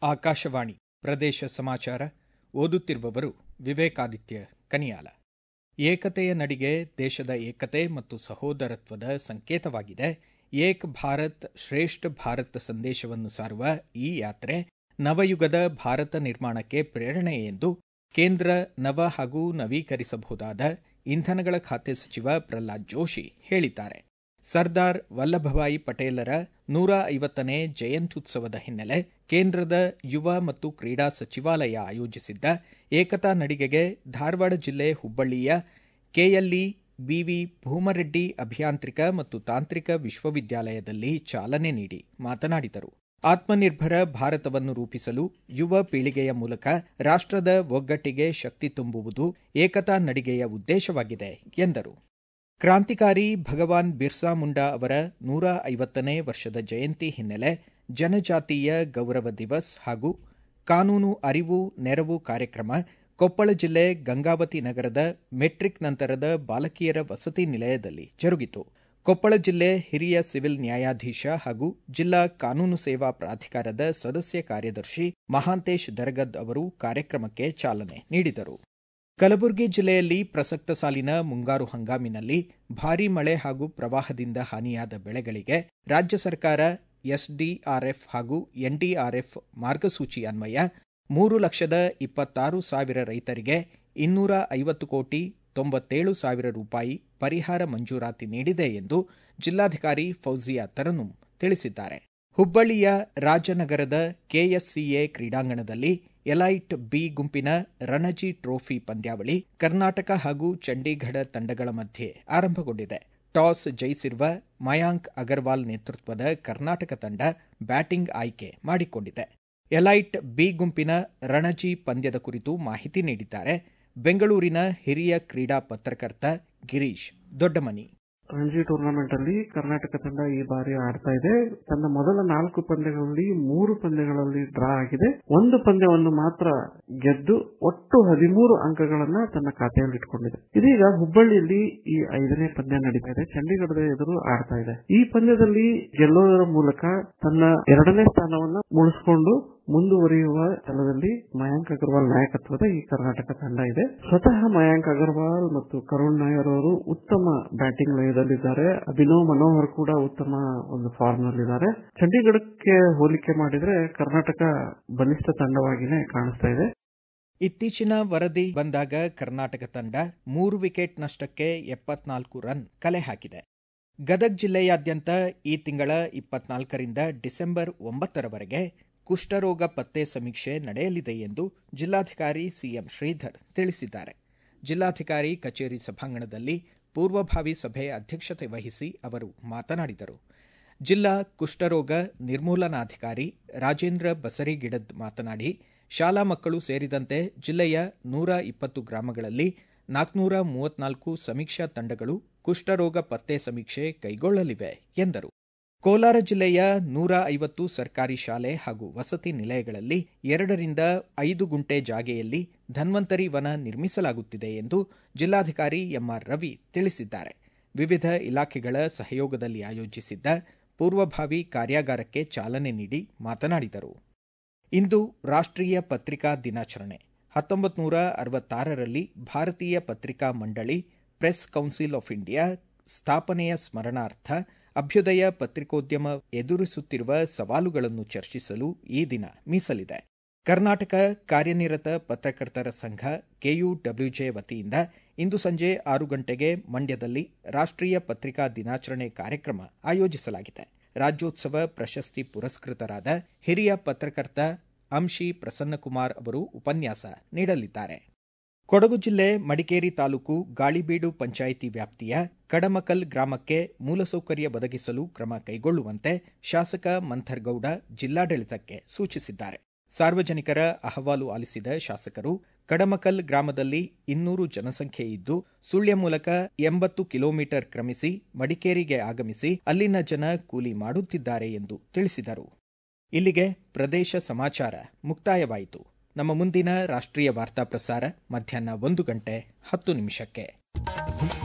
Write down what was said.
ಆಕಾಶವಾಣಿ ಪ್ರದೇಶ ಸಮಾಚಾರ ಓದುತ್ತಿರುವವರು ವಿವೇಕಾದಿತ್ಯ ಕನಿಯಾಲ ಏಕತೆಯ ನಡಿಗೆ ದೇಶದ ಏಕತೆ ಮತ್ತು ಸಹೋದರತ್ವದ ಸಂಕೇತವಾಗಿದೆ ಏಕ್ ಭಾರತ್ ಶ್ರೇಷ್ಠ ಭಾರತ್ ಸಂದೇಶವನ್ನು ಸಾರುವ ಈ ಯಾತ್ರೆ ನವಯುಗದ ಭಾರತ ನಿರ್ಮಾಣಕ್ಕೆ ಪ್ರೇರಣೆ ಎಂದು ಕೇಂದ್ರ ನವ ಹಾಗೂ ನವೀಕರಿಸಬಹುದಾದ ಇಂಧನಗಳ ಖಾತೆ ಸಚಿವ ಪ್ರಹ್ಲಾದ್ ಜೋಶಿ ಹೇಳಿದ್ದಾರೆ ಸರ್ದಾರ್ ವಲ್ಲಭಭಾಯಿ ಪಟೇಲರ ನೂರ ಐವತ್ತನೇ ಜಯಂತ್ಯುತ್ಸವದ ಹಿನ್ನೆಲೆ ಕೇಂದ್ರದ ಯುವ ಮತ್ತು ಕ್ರೀಡಾ ಸಚಿವಾಲಯ ಆಯೋಜಿಸಿದ್ದ ಏಕತಾ ನಡಿಗೆಗೆ ಧಾರವಾಡ ಜಿಲ್ಲೆ ಹುಬ್ಬಳ್ಳಿಯ ಕೆಎಲ್ಇ ವಿವಿ ಭೂಮರೆಡ್ಡಿ ಅಭಿಯಾಂತ್ರಿಕ ಮತ್ತು ತಾಂತ್ರಿಕ ವಿಶ್ವವಿದ್ಯಾಲಯದಲ್ಲಿ ಚಾಲನೆ ನೀಡಿ ಮಾತನಾಡಿದರು ಆತ್ಮನಿರ್ಭರ ಭಾರತವನ್ನು ರೂಪಿಸಲು ಯುವ ಪೀಳಿಗೆಯ ಮೂಲಕ ರಾಷ್ಟದ ಒಗ್ಗಟ್ಟಿಗೆ ಶಕ್ತಿ ತುಂಬುವುದು ಏಕತಾ ನಡಿಗೆಯ ಉದ್ದೇಶವಾಗಿದೆ ಎಂದರು ಕ್ರಾಂತಿಕಾರಿ ಭಗವಾನ್ ಬಿರ್ಸಾ ಮುಂಡಾ ಅವರ ನೂರ ಐವತ್ತನೇ ವರ್ಷದ ಜಯಂತಿ ಹಿನ್ನೆಲೆ ಜನಜಾತೀಯ ಗೌರವ ದಿವಸ್ ಹಾಗೂ ಕಾನೂನು ಅರಿವು ನೆರವು ಕಾರ್ಯಕ್ರಮ ಕೊಪ್ಪಳ ಜಿಲ್ಲೆ ಗಂಗಾವತಿ ನಗರದ ಮೆಟ್ರಿಕ್ ನಂತರದ ಬಾಲಕಿಯರ ವಸತಿ ನಿಲಯದಲ್ಲಿ ಜರುಗಿತು ಕೊಪ್ಪಳ ಜಿಲ್ಲೆ ಹಿರಿಯ ಸಿವಿಲ್ ನ್ಯಾಯಾಧೀಶ ಹಾಗೂ ಜಿಲ್ಲಾ ಕಾನೂನು ಸೇವಾ ಪ್ರಾಧಿಕಾರದ ಸದಸ್ಯ ಕಾರ್ಯದರ್ಶಿ ಮಹಾಂತೇಶ್ ದರಗದ್ ಅವರು ಕಾರ್ಯಕ್ರಮಕ್ಕೆ ಚಾಲನೆ ನೀಡಿದರು ಕಲಬುರಗಿ ಜಿಲ್ಲೆಯಲ್ಲಿ ಪ್ರಸಕ್ತ ಸಾಲಿನ ಮುಂಗಾರು ಹಂಗಾಮಿನಲ್ಲಿ ಭಾರೀ ಮಳೆ ಹಾಗೂ ಪ್ರವಾಹದಿಂದ ಹಾನಿಯಾದ ಬೆಳೆಗಳಿಗೆ ರಾಜ್ಯ ಸರ್ಕಾರ ಎಸ್ಡಿಆರ್ಎಫ್ ಹಾಗೂ ಎನ್ಡಿಆರ್ಎಫ್ ಮಾರ್ಗಸೂಚಿ ಅನ್ವಯ ಮೂರು ಲಕ್ಷದ ಇಪ್ಪತ್ತಾರು ಸಾವಿರ ರೈತರಿಗೆ ಇನ್ನೂರ ಐವತ್ತು ಕೋಟಿ ತೊಂಬತ್ತೇಳು ಸಾವಿರ ರೂಪಾಯಿ ಪರಿಹಾರ ಮಂಜೂರಾತಿ ನೀಡಿದೆ ಎಂದು ಜಿಲ್ಲಾಧಿಕಾರಿ ಫೌಜಿಯಾ ತರನುಂ ತಿಳಿಸಿದ್ದಾರೆ ಹುಬ್ಬಳ್ಳಿಯ ರಾಜನಗರದ ಕೆಎಸ್ಸಿಎ ಕ್ರೀಡಾಂಗಣದಲ್ಲಿ ಎಲೈಟ್ ಬಿ ಗುಂಪಿನ ರಣಜಿ ಟ್ರೋಫಿ ಪಂದ್ಯಾವಳಿ ಕರ್ನಾಟಕ ಹಾಗೂ ಚಂಡೀಗಢ ತಂಡಗಳ ಮಧ್ಯೆ ಆರಂಭಗೊಂಡಿದೆ ಟಾಸ್ ಜಯಿಸಿರುವ ಮಯಾಂಕ್ ಅಗರ್ವಾಲ್ ನೇತೃತ್ವದ ಕರ್ನಾಟಕ ತಂಡ ಬ್ಯಾಟಿಂಗ್ ಆಯ್ಕೆ ಮಾಡಿಕೊಂಡಿದೆ ಎಲೈಟ್ ಬಿ ಗುಂಪಿನ ರಣಜಿ ಪಂದ್ಯದ ಕುರಿತು ಮಾಹಿತಿ ನೀಡಿದ್ದಾರೆ ಬೆಂಗಳೂರಿನ ಹಿರಿಯ ಕ್ರೀಡಾ ಪತ್ರಕರ್ತ ಗಿರೀಶ್ ದೊಡ್ಡಮನಿ ರಣಜಿ ಟೂರ್ನಮೆಂಟ್ ಅಲ್ಲಿ ಕರ್ನಾಟಕ ತಂಡ ಈ ಬಾರಿ ಆಡ್ತಾ ಇದೆ ತನ್ನ ಮೊದಲ ನಾಲ್ಕು ಪಂದ್ಯಗಳಲ್ಲಿ ಮೂರು ಪಂದ್ಯಗಳಲ್ಲಿ ಡ್ರಾ ಆಗಿದೆ ಒಂದು ಪಂದ್ಯವನ್ನು ಮಾತ್ರ ಗೆದ್ದು ಒಟ್ಟು ಹದಿಮೂರು ಅಂಕಗಳನ್ನ ತನ್ನ ಖಾತೆಯಲ್ಲಿ ಇಟ್ಕೊಂಡಿದೆ ಇದೀಗ ಹುಬ್ಬಳ್ಳಿಯಲ್ಲಿ ಈ ಐದನೇ ಪಂದ್ಯ ನಡೀತಾ ಇದೆ ಚಂಡೀಗಢದ ಎದುರು ಆಡ್ತಾ ಇದೆ ಈ ಪಂದ್ಯದಲ್ಲಿ ಗೆಲ್ಲೋದರ ಮೂಲಕ ತನ್ನ ಎರಡನೇ ಸ್ಥಾನವನ್ನ ಉಳಿಸಿಕೊಂಡು ಮುಂದುವರಿಯುವ ಸ್ಥಳದಲ್ಲಿ ಮಯಾಂಕ್ ಅಗರ್ವಾಲ್ ನಾಯಕತ್ವದ ಈ ಕರ್ನಾಟಕ ತಂಡ ಇದೆ ಸ್ವತಃ ಮಯಾಂಕ್ ಅಗರ್ವಾಲ್ ಮತ್ತು ಕರುಣ್ ನಾಯರ್ ಅವರು ಉತ್ತಮ ಬ್ಯಾಟಿಂಗ್ ಲಯದಲ್ಲಿದ್ದಾರೆ ಅಭಿನವ್ ಮನೋಹರ್ ಕೂಡ ಉತ್ತಮ ಒಂದು ಫಾರ್ಮ್ ನಲ್ಲಿದ್ದಾರೆ ಚಂಡೀಗಢಕ್ಕೆ ಹೋಲಿಕೆ ಮಾಡಿದ್ರೆ ಕರ್ನಾಟಕ ಬಲಿಷ್ಠ ತಂಡವಾಗಿನೇ ಕಾಣಿಸ್ತಾ ಇದೆ ಇತ್ತೀಚಿನ ವರದಿ ಬಂದಾಗ ಕರ್ನಾಟಕ ತಂಡ ಮೂರು ವಿಕೆಟ್ ನಷ್ಟಕ್ಕೆ ಎಪ್ಪತ್ನಾಲ್ಕು ರನ್ ಕಲೆ ಹಾಕಿದೆ ಗದಗ್ ಜಿಲ್ಲೆಯಾದ್ಯಂತ ಈ ತಿಂಗಳ ಇಪ್ಪತ್ನಾಲ್ಕರಿಂದ ಡಿಸೆಂಬರ್ ಒಂಬತ್ತರವರೆಗೆ ಕುಷ್ಠರೋಗ ಪತ್ತೆ ಸಮೀಕ್ಷೆ ನಡೆಯಲಿದೆ ಎಂದು ಜಿಲ್ಲಾಧಿಕಾರಿ ಸಿಎಂ ಶ್ರೀಧರ್ ತಿಳಿಸಿದ್ದಾರೆ ಜಿಲ್ಲಾಧಿಕಾರಿ ಕಚೇರಿ ಸಭಾಂಗಣದಲ್ಲಿ ಪೂರ್ವಭಾವಿ ಸಭೆ ಅಧ್ಯಕ್ಷತೆ ವಹಿಸಿ ಅವರು ಮಾತನಾಡಿದರು ಜಿಲ್ಲಾ ಕುಷ್ಠರೋಗ ನಿರ್ಮೂಲನಾಧಿಕಾರಿ ರಾಜೇಂದ್ರ ಬಸರಿಗಿಡದ್ ಮಾತನಾಡಿ ಶಾಲಾ ಮಕ್ಕಳು ಸೇರಿದಂತೆ ಜಿಲ್ಲೆಯ ನೂರ ಇಪ್ಪತ್ತು ಗ್ರಾಮಗಳಲ್ಲಿ ನಾಲ್ಕುನೂರ ಮೂವತ್ನಾಲ್ಕು ಸಮೀಕ್ಷಾ ತಂಡಗಳು ಕುಷ್ಠರೋಗ ಪತ್ತೆ ಸಮೀಕ್ಷೆ ಕೈಗೊಳ್ಳಲಿವೆ ಎಂದರು ಕೋಲಾರ ಜಿಲ್ಲೆಯ ನೂರ ಐವತ್ತು ಸರ್ಕಾರಿ ಶಾಲೆ ಹಾಗೂ ವಸತಿ ನಿಲಯಗಳಲ್ಲಿ ಎರಡರಿಂದ ಐದು ಗುಂಟೆ ಜಾಗೆಯಲ್ಲಿ ಧನ್ವಂತರಿ ವನ ನಿರ್ಮಿಸಲಾಗುತ್ತಿದೆ ಎಂದು ಜಿಲ್ಲಾಧಿಕಾರಿ ಎಂಆರ್ ರವಿ ತಿಳಿಸಿದ್ದಾರೆ ವಿವಿಧ ಇಲಾಖೆಗಳ ಸಹಯೋಗದಲ್ಲಿ ಆಯೋಜಿಸಿದ್ದ ಪೂರ್ವಭಾವಿ ಕಾರ್ಯಾಗಾರಕ್ಕೆ ಚಾಲನೆ ನೀಡಿ ಮಾತನಾಡಿದರು ಇಂದು ರಾಷ್ಟ್ರೀಯ ಪತ್ರಿಕಾ ದಿನಾಚರಣೆ ಹತ್ತೊಂಬತ್ತು ನೂರ ಅರವತ್ತಾರರಲ್ಲಿ ಭಾರತೀಯ ಪತ್ರಿಕಾ ಮಂಡಳಿ ಪ್ರೆಸ್ ಕೌನ್ಸಿಲ್ ಆಫ್ ಇಂಡಿಯಾ ಸ್ಥಾಪನೆಯ ಸ್ಮರಣಾರ್ಥ ಅಭ್ಯುದಯ ಪತ್ರಿಕೋದ್ಯಮ ಎದುರಿಸುತ್ತಿರುವ ಸವಾಲುಗಳನ್ನು ಚರ್ಚಿಸಲು ಈ ದಿನ ಮೀಸಲಿದೆ ಕರ್ನಾಟಕ ಕಾರ್ಯನಿರತ ಪತ್ರಕರ್ತರ ಸಂಘ ಕೆಯುಡಬ್ಲ್ಯೂಜೆ ವತಿಯಿಂದ ಇಂದು ಸಂಜೆ ಆರು ಗಂಟೆಗೆ ಮಂಡ್ಯದಲ್ಲಿ ರಾಷ್ಟ್ರೀಯ ಪತ್ರಿಕಾ ದಿನಾಚರಣೆ ಕಾರ್ಯಕ್ರಮ ಆಯೋಜಿಸಲಾಗಿದೆ ರಾಜ್ಯೋತ್ಸವ ಪ್ರಶಸ್ತಿ ಪುರಸ್ಕೃತರಾದ ಹಿರಿಯ ಪತ್ರಕರ್ತ ಅಂಶಿ ಪ್ರಸನ್ನಕುಮಾರ್ ಅವರು ಉಪನ್ಯಾಸ ನೀಡಲಿದ್ದಾರೆ ಕೊಡಗು ಜಿಲ್ಲೆ ಮಡಿಕೇರಿ ತಾಲೂಕು ಗಾಳಿಬೀಡು ಪಂಚಾಯಿತಿ ವ್ಯಾಪ್ತಿಯ ಕಡಮಕಲ್ ಗ್ರಾಮಕ್ಕೆ ಮೂಲಸೌಕರ್ಯ ಒದಗಿಸಲು ಕ್ರಮ ಕೈಗೊಳ್ಳುವಂತೆ ಶಾಸಕ ಮಂಥರ್ಗೌಡ ಜಿಲ್ಲಾಡಳಿತಕ್ಕೆ ಸೂಚಿಸಿದ್ದಾರೆ ಸಾರ್ವಜನಿಕರ ಅಹವಾಲು ಆಲಿಸಿದ ಶಾಸಕರು ಕಡಮಕಲ್ ಗ್ರಾಮದಲ್ಲಿ ಇನ್ನೂರು ಜನಸಂಖ್ಯೆ ಇದ್ದು ಸುಳ್ಯ ಮೂಲಕ ಎಂಬತ್ತು ಕಿಲೋಮೀಟರ್ ಕ್ರಮಿಸಿ ಮಡಿಕೇರಿಗೆ ಆಗಮಿಸಿ ಅಲ್ಲಿನ ಜನ ಕೂಲಿ ಮಾಡುತ್ತಿದ್ದಾರೆ ಎಂದು ತಿಳಿಸಿದರು ಇಲ್ಲಿಗೆ ಪ್ರದೇಶ ಸಮಾಚಾರ ಮುಕ್ತಾಯವಾಯಿತು ನಮ್ಮ ಮುಂದಿನ ರಾಷ್ಟ್ರೀಯ ವಾರ್ತಾ ಪ್ರಸಾರ ಮಧ್ಯಾಹ್ನ ಒಂದು ಗಂಟೆ ಹತ್ತು ನಿಮಿಷಕ್ಕೆ